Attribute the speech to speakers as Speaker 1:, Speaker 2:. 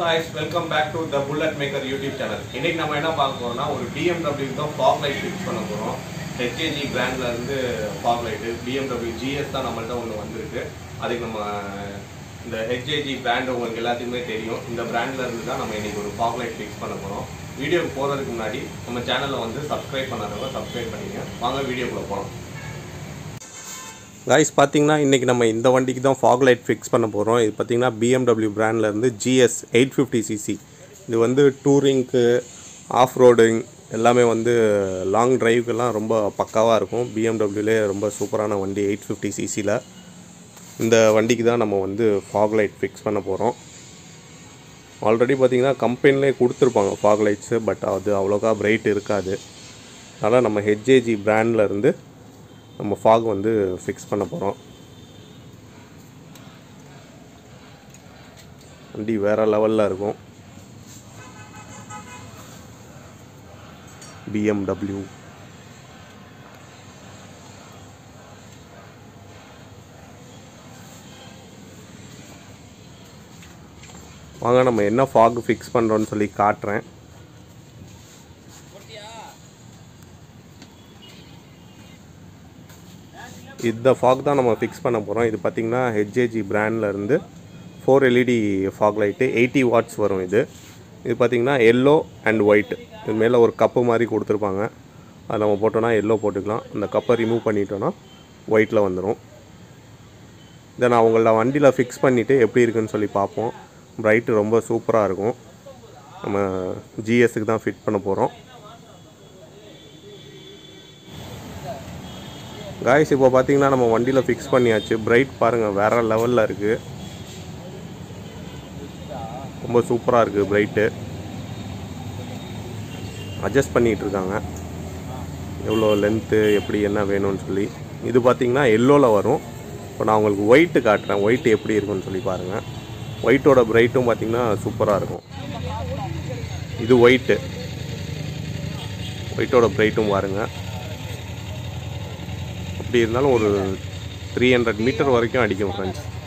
Speaker 1: guys welcome back to the bullet maker YouTube channel இன்னைக்கு நம்ம என்ன பார்க்க போறோம்னா ஒரு BMW தான் ஃபாக் லைட் ஃபிக்ஸ் பண்ண போறோம் ஹெச்ஏஜி பிராண்ட்ல இருந்து ஃபாக் லைட் BMW ஜிஎஸ் தான் நம்மள்ட்ட ஒன்று வந்திருக்கு அதுக்கு நம்ம இந்த ஹெச்ஏஜி பிராண்ட் உங்களுக்கு எல்லாத்துக்குமே தெரியும் இந்த பிராண்ட்ல இருந்து தான் நம்ம இன்னைக்கு ஒரு ஃபாக் லைட் ஃபிக்ஸ் பண்ண போறோம் வீடியோக்கு போறதுக்கு முன்னாடி நம்ம சேனலை வந்து சப்ஸ்கிரைப் பண்ணாதவங்க சப்ஸ்கிரைப் பண்ணிங்க வாங்க வீடியோக்குள்ள போகலாம்
Speaker 2: காய்ஸ் பார்த்தீங்கன்னா இன்றைக்கி நம்ம இந்த வண்டிக்கு தான் ஃபாக் லைட் ஃபிக்ஸ் பண்ண போகிறோம் இது பார்த்தீங்கன்னா BMW பிராண்ட்லேருந்து ஜிஎஸ் எயிட் ஃபிஃப்டி சிசி இது வந்து டூரிங்க்கு ஆஃப் ரோடிங் எல்லாமே வந்து லாங் டிரைவுக்கெல்லாம் ரொம்ப பக்காவாக இருக்கும் பிஎம்டபிள்யூலே ரொம்ப சூப்பரான வண்டி எயிட் ஃபிஃப்டி சிசியில் இந்த வண்டிக்கு தான் நம்ம வந்து ஃபாக் லைட் ஃபிக்ஸ் பண்ண போகிறோம் ஆல்ரெடி பார்த்தீங்கன்னா கம்பெனிலே கொடுத்துருப்பாங்க ஃபாக் லைட்ஸு பட் அது அவ்வளோக்கா பிரைட் இருக்காது அதனால் நம்ம ஹெச்ஏஜி இருந்து நம்ம ஃபாக் வந்து ஃபிக்ஸ் பண்ண போகிறோம் வண்டி வேறு லெவலில் இருக்கும் பிஎம்டபிள்யூ வாங்க நம்ம என்ன ஃபாக் ஃபிக்ஸ் பண்ணுறோன்னு சொல்லி காட்டுறேன் இந்த ஃபாக் தான் நம்ம ஃபிக்ஸ் பண்ண போகிறோம் இது பார்த்திங்கன்னா ஹெச்ஏஜி இருந்து four LED fog light eighty watts வரும் இது இது பார்த்திங்கன்னா எல்லோ அண்ட் ஒயிட் இது மேலே ஒரு கப்பு மாதிரி கொடுத்துருப்பாங்க அது நம்ம போட்டோன்னா எல்லோ போட்டுக்கலாம் அந்த கப்பை ரிமூவ் பண்ணிட்டோன்னா ஒயிட்டில் வந்துடும் இதை நான் உங்களோட வண்டியில் ஃபிக்ஸ் பண்ணிவிட்டு எப்படி இருக்குன்னு சொல்லி பார்ப்போம் பிரைட்டு ரொம்ப சூப்பராக இருக்கும் நம்ம ஜிஎஸ்க்கு தான் ஃபிட் பண்ண போகிறோம் காய்ஸ் இப்போ பார்த்தீங்கன்னா நம்ம வண்டியில் ஃபிக்ஸ் பண்ணியாச்சு பிரைட் பாருங்கள் வேறு லெவலில் இருக்குது ரொம்ப சூப்பராக இருக்குது பிரைட்டு அட்ஜஸ்ட் பண்ணிகிட்டு இருக்காங்க எவ்வளோ லென்த்து எப்படி என்ன வேணும்னு சொல்லி இது பார்த்தீங்கன்னா எல்லோவில் வரும் இப்போ நான் உங்களுக்கு ஒயிட்டு காட்டுறேன் ஒயிட் எப்படி இருக்குன்னு சொல்லி பாருங்கள் ஒயிட்டோட பிரைட்டும் பார்த்தீங்கன்னா சூப்பராக இருக்கும் இது ஒயிட்டு ஒயிட்டோட பிரைட்டும் பாருங்கள் அப்படி இருந்தாலும் ஒரு த்ரீ ஹண்ட்ரட் மீட்டர் வரைக்கும் அடிக்கும் ஃப்ரெண்ட்ஸ்